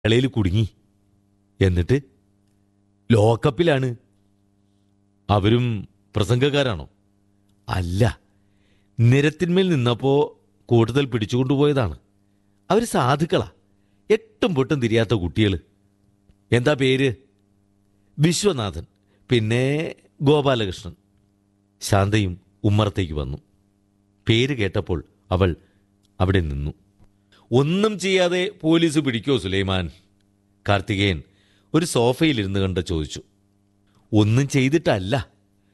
ഇളയിൽ കുടുങ്ങി എന്നിട്ട് ലോക്കപ്പിലാണ് അവരും പ്രസംഗക്കാരാണോ അല്ല നിരത്തിന്മേൽ നിന്നപ്പോ കൂടുതൽ പിടിച്ചുകൊണ്ടുപോയതാണ് അവർ സാധുക്കളാ എട്ടും പൊട്ടും തിരിയാത്ത കുട്ടികൾ എന്താ പേര് വിശ്വനാഥൻ പിന്നെ ഗോപാലകൃഷ്ണൻ ശാന്തയും ഉമ്മറത്തേക്ക് വന്നു പേര് കേട്ടപ്പോൾ അവൾ അവിടെ നിന്നു ഒന്നും ചെയ്യാതെ പോലീസ് പിടിക്കോ സുലൈമാൻ കാർത്തികേയൻ ഒരു സോഫയിലിരുന്ന് കണ്ട് ചോദിച്ചു ഒന്നും ചെയ്തിട്ടല്ല